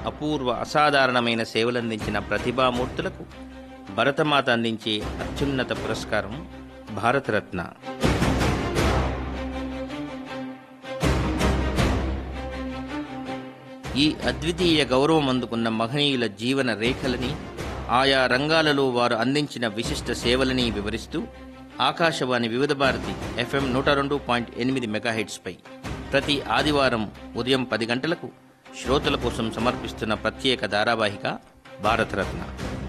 అపూర్వ అసాధారణమైన సేవలందించిన ప్రతిభామూర్తులకు భరతమాత అందించే అత్యున్నత పురస్కారం భారతరత్న ఈ అద్వితీయ గౌరవం అందుకున్న మహనీయుల జీవన రేఖలని ఆయా రంగాలలో వారు అందించిన విశిష్ట సేవలని వివరిస్తూ ఆకాశవాణి వివిధ భారతి ఎఫ్ఎం నూట రెండు పాయింట్ ఎనిమిది మెగాహెట్స్పై ప్రతి ఆదివారం ఉదయం పది గంటలకు శ్రోతల కోసం సమర్పిస్తున్న ప్రత్యేక ధారావాహిక భారతరత్న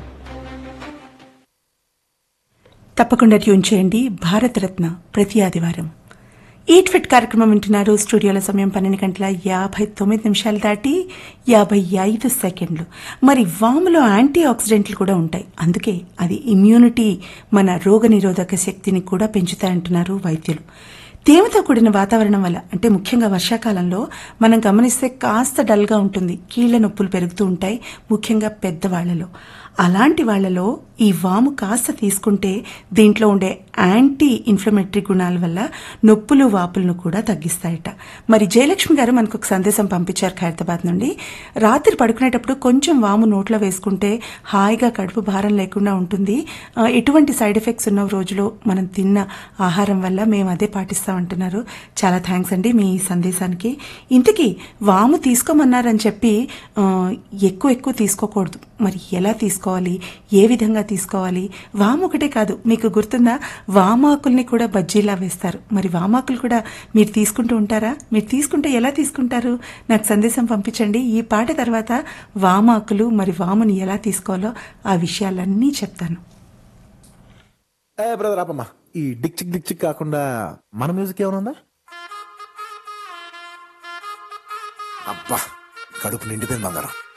తప్పకుండా ట్యూన్ చేయండి భారతరత్న ప్రతి ఆదివారం ఈట్ ఫిట్ కార్యక్రమం వింటున్నారు స్టూడియోల సమయం పన్నెండు గంటల యాభై తొమ్మిది నిమిషాలు దాటి యాభై ఐదు సెకండ్లు మరి వాములో యాంటీ ఆక్సిడెంట్లు కూడా ఉంటాయి అందుకే అది ఇమ్యూనిటీ మన రోగనిరోధక శక్తిని కూడా పెంచుతాయంటున్నారు వైద్యులు తేమతో కూడిన వాతావరణం వల్ల అంటే ముఖ్యంగా వర్షాకాలంలో మనం గమనిస్తే కాస్త డల్గా ఉంటుంది కీళ్ల నొప్పులు పెరుగుతూ ఉంటాయి ముఖ్యంగా పెద్దవాళ్లలో అలాంటి వాళ్లలో ఈ వాము కాస్త తీసుకుంటే దీంట్లో ఉండే యాంటీ ఇన్ఫ్లమేటరీ గుణాల వల్ల నొప్పులు వాపులను కూడా తగ్గిస్తాయట మరి జయలక్ష్మి గారు మనకు ఒక సందేశం పంపించారు ఖైరతాబాద్ నుండి రాత్రి పడుకునేటప్పుడు కొంచెం వాము నోట్లో వేసుకుంటే హాయిగా కడుపు భారం లేకుండా ఉంటుంది ఆ, ఎటువంటి సైడ్ ఎఫెక్ట్స్ ఉన్న రోజులో మనం తిన్న ఆహారం వల్ల మేము అదే పాటిస్తామంటున్నారు చాలా థ్యాంక్స్ అండి మీ సందేశానికి ఇంతకీ వాము తీసుకోమన్నారని చెప్పి ఆ, ఎక్కువ ఎక్కువ తీసుకోకూడదు మరి ఎలా తీసుకోవాలి ఏ విధంగా తీసుకోవాలి వాము ఒకటే కాదు మీకు గుర్తుందా వామాకుల్ని కూడా బజ్జీలా వేస్తారు మరి వామాకులు కూడా మీరు తీసుకుంటూ ఉంటారా మీరు తీసుకుంటే ఎలా తీసుకుంటారు నాకు సందేశం పంపించండి ఈ పాట తర్వాత వామాకులు మరి వాముని ఎలా తీసుకోవాలో ఆ విషయాలన్నీ చెప్తాను ఏ బ్రదర్ ఆపమ్మా ఈ డిక్ చిక్ డిక్ చిక్ కాకుండా మన మ్యూజిక్ ఏమైనా ఉందా అబ్బా కడుపు నిండిపోయింది బంగారం